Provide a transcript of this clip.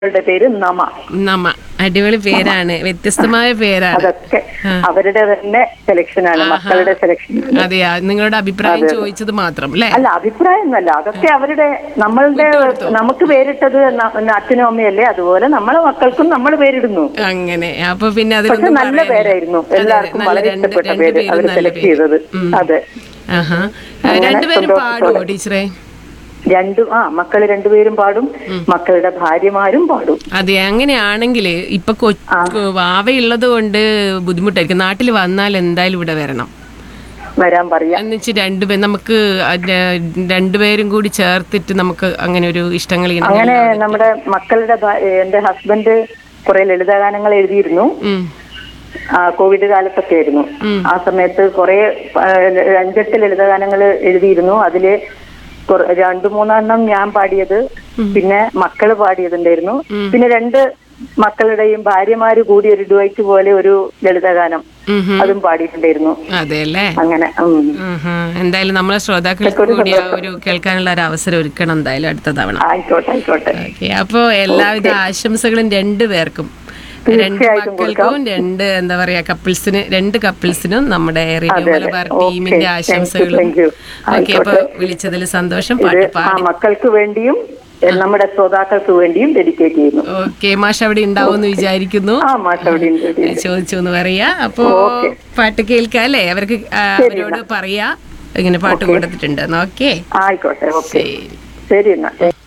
അവരുടെ പേര് നമ നമ്മ അടിപൊളി പേരാണ് വ്യത്യസ്തമായ പേരാണ് അതൊക്കെ അവരുടെ തന്നെ സെലക്ഷനാണ് മക്കളുടെ സെലക്ഷൻ അതെയാ നിങ്ങളുടെ അഭിപ്രായം ചോദിച്ചത് മാത്രം അല്ലേ അല്ല അഭിപ്രായം ഒന്നല്ല അതൊക്കെ അവരുടെ നമ്മളുടെ നമുക്ക് പേരിട്ടത് ന- അച്ഛനും അമ്മയല്ലേ അതുപോലെ നമ്മളെ മക്കൾക്കും നമ്മൾ പേരിടുന്നു അങ്ങനെ അപ്പൊ പിന്നെ പക്ഷെ അതിലൊന്നും നല്ല പറയാനില്ല. പേരായിരുന്നു അതെ, എല്ലാവർക്കും നല്ല വളരെ രണ്ട് ഇഷ്ടപ്പെട്ട രണ്ട് പേര് പേരും അവർ നല്ല സെലക്ട് പേര്. ചെയ്തത് ഉം. അതെ ആഹാ അങ്ങനെ രണ്ടുപേരും സന്തോഷത്തോടെ. പാടുവോ ടീച്ചറെ രണ്ടും ആ മക്കള് രണ്ടുപേരും പാടും മക്കളുടെ ഭാര്യമാരും പാടും അതെ അങ്ങനെയാണെങ്കിൽ ഇപ്പൊ കൊച്ചു വാവയുള്ളത് കൊണ്ട് ബുദ്ധിമുട്ടായിരിക്കും നാട്ടിൽ വന്നാൽ എന്തായാലും ഇവിടെ വരണം വരാൻ പറയാം എന്ന് വെച്ച് രണ്ടുപേരും നമുക്ക് അത് രണ്ടുപേരും കൂടി ചേർത്തിട്ട് നമുക്ക് അങ്ങനെ ഒരു ഇഷ്ടങ്ങൾ ഇങ്ങനെ അങ്ങനെ നമ്മുടെ മക്കളുടെ ഭ- എന്റെ ഹസ്ബൻഡ് കുറെ ലളിതഗാനങ്ങൾ എഴുതിയിരുന്നു ഉം. ആ, കോവിഡ് കാലത്തൊക്കെ ആയിരുന്നു ആ സമയത്ത് കുറെ ആ, അഞ്ചെട്ട് ലളിതഗാനങ്ങൾ എഴുതിയിരുന്നു അതില് കുറ- രണ്ടു മൂന്നെണ്ണം ഞാൻ പാടിയത് പിന്നെ മക്കള് പാടിയതുണ്ടായിരുന്നു പിന്നെ രണ്ട് മക്കളുടെയും ഭാര്യമാര് കൂടി ഒരു ഡുവൈറ്റ് പോലെ ഒരു ലളിതഗാനം ഉം ഹും. അതും പാടിയിട്ടുണ്ടായിരുന്നു അതെ അല്ലേ അങ്ങനെ ഉം. ആഹാ. എന്തായാലും നമ്മളെ ശ്രോതാക്കൾക്ക് കൂടി ആ ഒരു കേൾക്കാനുള്ള ഒരു അവസരം ഒരുക്കണം എന്തായാലും അടുത്ത തവണ ആയിക്കോട്ടെ ആയിക്കോട്ടെ ഓക്കെ അപ്പൊ എല്ലാവിധ ആശംസകളും രണ്ടു പേർക്കും രണ്ട് തീർച്ചയായിട്ടും മക്കൾക്കും രണ്ട് എന്താ പറയാ കപ്പിൾസിന് രണ്ട് കപ്പിൾസിനും നമ്മുടെ റേഡിയോ മലബാർ ടീമിന്റെ ആശംസകളും താങ്ക് യു ഓക്കെ അപ്പൊ വിളിച്ചതിൽ സന്തോഷം ഇത് പാട്ട് ആ പാടി മക്കൾക്ക് വേണ്ടിയും എ, നമ്മുടെ ശ്രോതാക്കൾക്ക് വേണ്ടിയും ഡെഡിക്കേറ്റ് ചെയ്യുന്നു ഓക്കെ മാഷ് അവിടെ ഉണ്ടാവുമെന്ന് വിചാരിക്കുന്നു ആ മാഷ അവിടെ ഉണ്ട്. ചോദിച്ചു എന്ന് പറയാ അപ്പോ പാട്ട് കേൾക്കാം അല്ലേ അവർക്ക് ആ, അവരോട് പറയാ ഇങ്ങനെ പാട്ട് കൊടുത്തിട്ടുണ്ട് ഓക്കെ ആയിക്കോട്ടെ ഓക്കെ ശരി ശരി എന്നാ